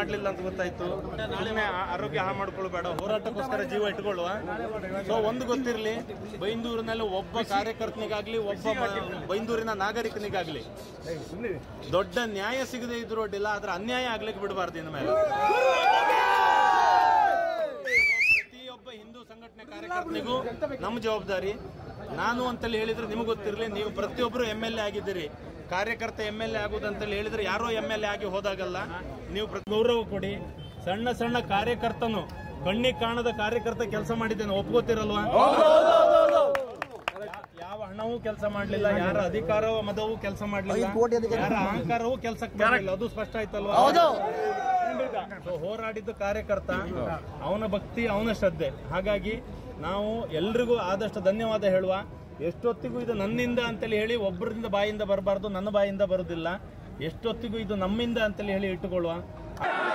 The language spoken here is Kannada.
ಮಾಡ್ಲಿಲ್ಲ ಅಂತ ಗೊತ್ತಾಯ್ತು ಸುಮ್ಮನೆ ಆರೋಗ್ಯ ಹಾಳು ಮಾಡ್ಕೊಳ್ಬೇಡ ಹೋರಾಟಕ್ಕೋಸ್ಕರ ಜೀವ ಇಟ್ಕೊಳ್ಳುವ ಸೊ ಒಂದು ಗೊತ್ತಿರಲಿ ಬೈಂದೂರಿನಲ್ಲಿ ಒಬ್ಬ ಕಾರ್ಯಕರ್ತನಿಗಾಗ್ಲಿ ಒಬ್ಬ ಮ- ಬೈಂದೂರಿನ ನಾಗರಿಕನಿಗಾಗ್ಲಿ ದೊಡ್ಡ ನ್ಯಾಯ ಸಿಗದೆ ಇದ್ರು ಅಡ್ಡಿಲ್ಲ ಆದ್ರೆ ಅನ್ಯಾಯ ಆಗ್ಲಿಕ್ಕೆ ಬಿಡಬಾರ್ದು ಇನ್ನು ಮೇಲೆ ಪ್ರತಿಯೊಬ್ಬ ಹಿಂದೂ ಸಂಘಟನೆ ಕಾರ್ಯಕರ್ತನಿಗೂ ನಮ್ಮ ಜವಾಬ್ದಾರಿ ನಾನು ಅಂತಲ್ಲಿ ಹೇಳಿದ್ರೆ ನಿಮಗೆ ಗೊತ್ತಿರಲಿ ನೀವು ಪ್ರತಿಯೊಬ್ಬರು ಎಮ್ ಎಲ್ ಎ ಆಗಿದ್ದೀರಿ ಕಾರ್ಯಕರ್ತ ಎಮ್ ಎಲ್ ಎ ಆಗುದಂತಲ್ಲಿ ಹೇಳಿದ್ರೆ ಯಾರೋ ಎಮ್ ಎಲ್ ಎ ಆಗಿ ಹೋದಾಗಲ್ಲ ನೀವು ಪ್ರತಿ ಗೌರವ ಕೊಡಿ ಸಣ್ಣ ಸಣ್ಣ ಕಾರ್ಯಕರ್ತನು ಕಣ್ಣಿಗೆ ಕಾಣದ ಕಾರ್ಯಕರ್ತ ಕೆಲಸ ಮಾಡಿದ್ದೇನೆ ಒಪ್ಕೋತಿರಲ್ವಾ ಯಾವ ಹಣವೂ ಕೆಲಸ ಮಾಡಲಿಲ್ಲ ಯಾರ ಅಧಿಕಾರ ಮದವೂ ಕೆಲಸ ಮಾಡಲಿಲ್ಲ ಯಾರ ಅಹಂಕಾರವೂ ಕೆಲಸಕ್ಕೆ ಬರಲಿಲ್ಲ ಅದು ಸ್ಪಷ್ಟ ಆಯ್ತಲ್ವಾ ಸೊ ಹೋರಾಡಿದ್ದು ಕಾರ್ಯಕರ್ತ ಅವನ ಭಕ್ತಿ ಅವನ ಶ್ರದ್ಧೆ ಹಾಗಾಗಿ ನಾವು ಎಲ್ರಿಗೂ ಆದಷ್ಟು ಧನ್ಯವಾದ ಹೇಳುವ ಎಷ್ಟೊತ್ತಿಗೂ ಇದು ನನ್ನಿಂದ ಅಂತೇಳಿ ಹೇಳಿ ಒಬ್ಬರಿಂದ ಬಾಯಿಂದ ಬರಬಾರ್ದು ನನ್ನ ಬಾಯಿಂದ ಬರುದಿಲ್ಲ ಎಷ್ಟೊತ್ತಿಗೂ ಇದು ನಮ್ಮಿಂದ ಅಂತೇಳಿ ಹೇಳಿ ಇಟ್ಟುಕೊಳ್ಳುವ